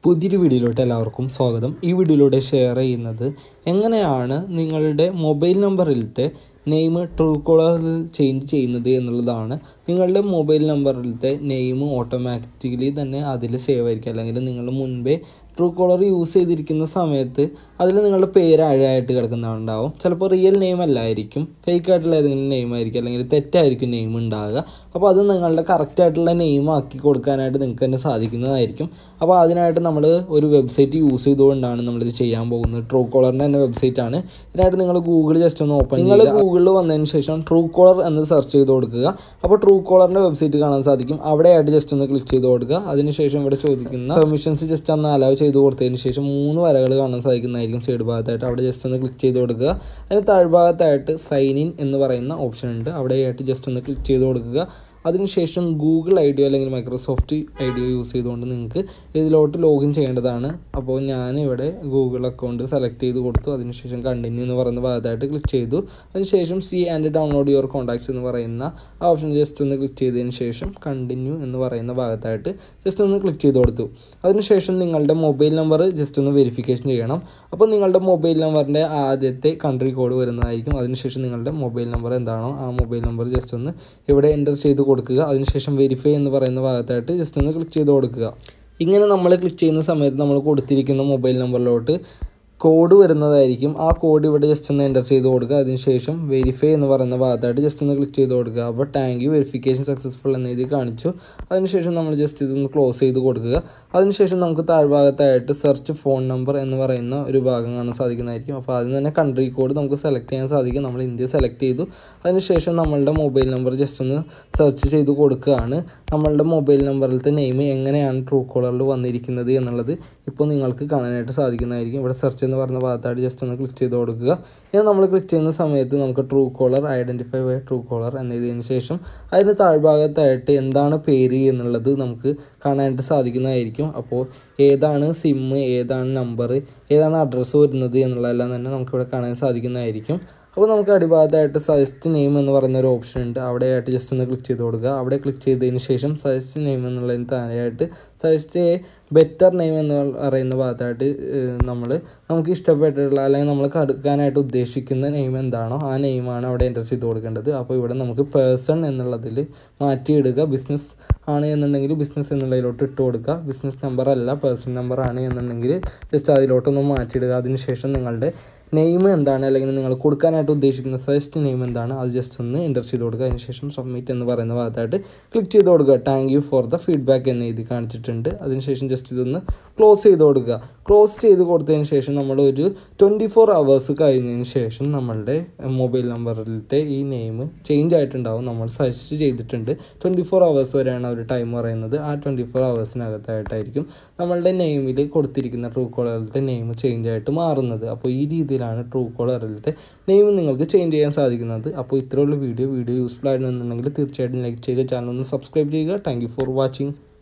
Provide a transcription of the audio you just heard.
പുതിയൊരു വീഡിയോയിലോട്ട് എല്ലാവർക്കും സ്വാഗതം ഈ വീഡിയോയിലൂടെ ഷെയർ ചെയ്യുന്നത് എങ്ങനെയാണ് നിങ്ങളുടെ മൊബൈൽ നമ്പറിലത്തെ നെയിം ട്രൂ കോളറിൽ ചേഞ്ച് ചെയ്യുന്നത് എന്നുള്ളതാണ് നിങ്ങളുടെ മൊബൈൽ നമ്പറിലത്തെ നെയിം ഓട്ടോമാറ്റിക്കലി തന്നെ അതിൽ സേവ് ആയിരിക്കും അല്ലെങ്കിൽ നിങ്ങൾ മുൻപേ ട്രൂ കോളർ യൂസ് ചെയ്തിരിക്കുന്ന സമയത്ത് അതിൽ നിങ്ങളുടെ പേര് അഴയായിട്ട് കിടക്കുന്നുണ്ടാവും ചിലപ്പോൾ റിയൽ നെയിം അല്ലായിരിക്കും ഫേക്ക് ആയിട്ടുള്ള ഏതെങ്കിലും നെയിം ആയിരിക്കും അല്ലെങ്കിൽ തെറ്റായിരിക്കും നെയിം ഉണ്ടാകുക അപ്പോൾ അത് നിങ്ങളുടെ കറക്റ്റ് ആയിട്ടുള്ള നെയിം ആക്കി കൊടുക്കാനായിട്ട് നിങ്ങൾക്ക് തന്നെ സാധിക്കുന്നതായിരിക്കും അപ്പോൾ അതിനായിട്ട് നമ്മൾ ഒരു വെബ്സൈറ്റ് യൂസ് ചെയ്തുകൊണ്ടാണ് നമ്മളിത് ചെയ്യാൻ പോകുന്നത് ട്രൂ കോളറിൻ്റെ തന്നെ വെബ്സൈറ്റ് ആണ് ഇതിനായിട്ട് നിങ്ങൾ ഗൂഗിൾ ജസ്റ്റ് ഒന്ന് ഓപ്പൺ നിങ്ങൾ ഗൂഗിളിൽ വന്നതിന് ശേഷം ട്രൂ കോളർ എന്ന് സെർച്ച് ചെയ്ത് കൊടുക്കുക അപ്പോൾ ട്രൂ കോളറിൻ്റെ വെബ്സൈറ്റ് കാണാൻ സാധിക്കും അവിടെയായിട്ട് ജസ്റ്റ് ഒന്ന് ക്ലിക്ക് ചെയ്ത് കൊടുക്കുക അതിനുശേഷം ഇവിടെ ചോദിക്കുന്ന പെർമിഷൻസ് ജസ്റ്റ് ഒന്ന് അലോ ചെയ്ത് കൊടുത്തതിന് ശേഷം മൂന്ന് വരകൾ കാണാൻ സാധിക്കുന്നതായിരിക്കും സൈഡ് ഭാഗത്തായിട്ട് അവിടെ ജസ്റ്റ് ഒന്ന് ക്ലിക്ക് ചെയ്ത് കൊടുക്കുക അതിന് താഴ്ഭാഗത്തായിട്ട് സൈൻ ഇൻ എന്ന് പറയുന്ന ഓപ്ഷൻ ഉണ്ട് അവിടെയായിട്ട് ജസ്റ്റ് ഒന്ന് ക്ലിക്ക് ചെയ്ത് കൊടുക്കുക അതിനുശേഷം ഗൂഗിൾ ഐ ഡിയോ അല്ലെങ്കിൽ മൈക്രോസോഫ്റ്റ് ഐ ഡിയോ യൂസ് ചെയ്തുകൊണ്ട് നിങ്ങൾക്ക് ഇതിലോട്ട് ലോഗിൻ ചെയ്യേണ്ടതാണ് അപ്പോൾ ഞാൻ ഇവിടെ ഗൂഗിൾ അക്കൗണ്ട് സെലക്ട് ചെയ്ത് കൊടുത്തു അതിനുശേഷം കണ്ടിന്യൂ എന്ന് പറയുന്ന ഭാഗത്തായിട്ട് ക്ലിക്ക് ചെയ്തു അതിനുശേഷം see and download your contacts എന്ന് പറയുന്ന ആ ഓപ്ഷൻ ജസ്റ്റ് ഒന്ന് ക്ലിക്ക് ചെയ്തതിന് ശേഷം കണ്ടിന്യൂ എന്ന് പറയുന്ന ഭാഗത്തായിട്ട് ജസ്റ്റ് ഒന്ന് ക്ലിക്ക് ചെയ്ത് കൊടുത്തു അതിനുശേഷം നിങ്ങളുടെ മൊബൈൽ നമ്പർ ജസ്റ്റ് ഒന്ന് വെരിഫിക്കേഷൻ ചെയ്യണം അപ്പോൾ നിങ്ങളുടെ മൊബൈൽ നമ്പറിൻ്റെ ആദ്യത്തെ കൺട്രി കോഡ് വരുന്നതായിരിക്കും അതിനുശേഷം നിങ്ങളുടെ മൊബൈൽ നമ്പർ എന്താണോ ആ മൊബൈൽ നമ്പർ ജസ്റ്റ് ഒന്ന് ഇവിടെ എൻ്റർ ചെയ്ത് കൊടുക്കുക അതിനുശേഷം വെരിഫൈ എന്ന് പറയുന്ന ഭാഗത്തായിട്ട് ജസ്റ്റ് ഒന്ന് ക്ലിക്ക് ചെയ്ത് കൊടുക്കുക ഇങ്ങനെ നമ്മൾ ക്ലിക്ക് ചെയ്യുന്ന സമയത്ത് നമ്മൾ കൊടുത്തിരിക്കുന്ന മൊബൈൽ നമ്പറിലോട്ട് കോഡ് വരുന്നതായിരിക്കും ആ കോഡ് ഇവിടെ ജസ്റ്റ് ഒന്ന് എൻ്റർ ചെയ്ത് കൊടുക്കുക അതിനുശേഷം വെരിഫൈ എന്ന് പറയുന്ന ഭാഗത്തായിട്ട് ജസ്റ്റ് ഒന്ന് ക്ലിക്ക് ചെയ്ത് കൊടുക്കുക അപ്പോൾ ടാങ്ക് യു വെരിഫിക്കേഷൻ സക്സസ്ഫുൾ എന്ന് എഴുതി കാണിച്ചു അതിനുശേഷം നമ്മൾ ജസ്റ്റ് ഇതൊന്ന് ക്ലോസ് ചെയ്ത് കൊടുക്കുക അതിനുശേഷം നമുക്ക് താഴ്ഭാഗത്തായിട്ട് സെർച്ച് ഫോൺ നമ്പർ എന്ന് പറയുന്ന ഒരു ഭാഗം കാണാൻ സാധിക്കുന്നതായിരിക്കും അപ്പോൾ അതിന് തന്നെ കൺട്രി കോഡ് നമുക്ക് സെലക്ട് ചെയ്യാൻ സാധിക്കും നമ്മൾ ഇന്ത്യ സെലക്ട് ചെയ്തു അതിനുശേഷം നമ്മളുടെ മൊബൈൽ നമ്പർ ജസ്റ്റ് ഒന്ന് സെർച്ച് ചെയ്ത് കൊടുക്കുകയാണ് നമ്മളുടെ മൊബൈൽ നമ്പറിലത്തെ നെയിം എങ്ങനെയാണ് ട്രൂ കോളറിൽ വന്നിരിക്കുന്നത് എന്നുള്ളത് ഇപ്പോൾ നിങ്ങൾക്ക് കാണാനായിട്ട് സാധിക്കുന്നതായിരിക്കും ഇവിടെ സെർച്ച് എന്ന് പറഞ്ഞ ഭാഗത്തായിട്ട് ജസ്റ്റ് ഒന്ന് ക്ലിക്ക് ചെയ്ത് കൊടുക്കുക ഇനി നമ്മൾ ക്ലിക്ക് ചെയ്യുന്ന സമയത്ത് നമുക്ക് Truecaller identify by Truecaller എന്നതിന് ശേഷം അതിന് താഴ്ഭാഗത്തായിട്ട് എന്താണ് പേര് എന്നുള്ളത് നമുക്ക് കാണാനായിട്ട് സാധിക്കുന്നതായിരിക്കും അപ്പോൾ ഏതാണ് സിം ഏതാണ് നമ്പർ ഏതാണ് അഡ്രസ്സ് വരുന്നത് എന്നുള്ളതെല്ലാം തന്നെ നമുക്കിവിടെ കാണാൻ സാധിക്കുന്നതായിരിക്കും അപ്പോൾ നമുക്ക് അടിഭാഗത്തായിട്ട് സജസ്റ്റ് നെയിം എന്ന് പറയുന്ന ഒരു ഓപ്ഷൻ ഉണ്ട് അവിടെയായിട്ട് ജസ്റ്റ് ഒന്ന് ക്ലിക്ക് ചെയ്ത് കൊടുക്കുക അവിടെ ക്ലിക്ക് ചെയ്തതിന് ശേഷം സജസ്റ്റ് നെയിം എന്നുള്ളതിന് താഴെയായിട്ട് സജസ്റ്റ് എ ബെറ്റർ നെയിം എന്ന് പറയുന്ന ഭാഗത്തായിട്ട് നമ്മൾ നമുക്ക് ഇഷ്ടപ്പെട്ടിട്ടുള്ള അല്ലെങ്കിൽ നമ്മൾ കടുക്കാനായിട്ട് ഉദ്ദേശിക്കുന്ന നെയിം എന്താണോ ആ നെയിമാണ് അവിടെ എൻ്റർ ചെയ്ത് കൊടുക്കേണ്ടത് അപ്പോൾ ഇവിടെ നമുക്ക് പേഴ്സൺ എന്നുള്ളതിൽ മാറ്റിയിടുക ബിസിനസ് ആണ് എന്നുണ്ടെങ്കിൽ ബിസിനസ് എന്നുള്ളതിലോട്ട് ഇട്ട് കൊടുക്കുക ബിസിനസ് നമ്പർ അല്ല പേഴ്സൺ നമ്പർ ആണ് എന്നുണ്ടെങ്കിൽ ജസ്റ്റ് അതിലോട്ടൊന്ന് മാറ്റിയിടുക അതിനുശേഷം നിങ്ങളുടെ നെയിം എന്താണ് അല്ലെങ്കിൽ നിങ്ങൾ കൊടുക്കാനായിട്ട് ഉദ്ദേശിക്കുന്ന സജസ്റ്റ് നെയിം എന്താണ് അത് ജസ്റ്റ് ഒന്ന് എൻ്റർ ചെയ്ത് കൊടുക്കുക അതിനുശേഷം സബ്മിറ്റ് എന്ന് പറയുന്ന ഭാഗത്തായിട്ട് ക്ലിക്ക് ചെയ്ത് കൊടുക്കുക thank you for the feedback എന്ന് എഴുതി കാണിച്ചിട്ടുണ്ട് അതിനുശേഷം ജസ്റ്റ് ഇതൊന്ന് ക്ലോസ് ചെയ്ത് കൊടുക്കുക ക്ലോസ് ചെയ്ത് കൊടുത്തതിന് ശേഷം നമ്മൾ ഒരു ട്വൻറ്റി ഫോർ അവേഴ്സ് കഴിഞ്ഞതിന് ശേഷം നമ്മളുടെ മൊബൈൽ നമ്പറിലത്തെ ഈ നെയിം ചേഞ്ച് ആയിട്ടുണ്ടാവും നമ്മൾ സജസ്റ്റ് ചെയ്തിട്ടുണ്ട് ട്വൻറ്റി ഫോർ അവേഴ്സ് വരെയാണ് ഒരു ടൈം പറയുന്നത് ആ ട്വൻറ്റി ഫോർ അവേഴ്സിനകത്തായിട്ടായിരിക്കും നമ്മളുടെ നെയിമിൽ കൊടുത്തിരിക്കുന്ന ട്രൂ കോളറിലത്തെ നെയിം ചേഞ്ച് ആയിട്ട് മാറുന്നത് അപ്പോൾ ഈ രീതിയിലാണ് ട്രൂ കോളറിലത്തെ നെയിം നിങ്ങൾക്ക് ചേഞ്ച് ചെയ്യാൻ സാധിക്കുന്നത് അപ്പോൾ ഇത്രയുള്ള വീഡിയോ വീഡിയോ യൂസ്ഫുൾ ആയിരുന്നുണ്ടെങ്കിൽ തീർച്ചയായിട്ടും ലൈക്ക് ചെയ്യുക ചാനൽ ഒന്ന് സബ്സ്ക്രൈബ് ചെയ്യുക താങ്ക് ഫോർ വാച്ചിങ്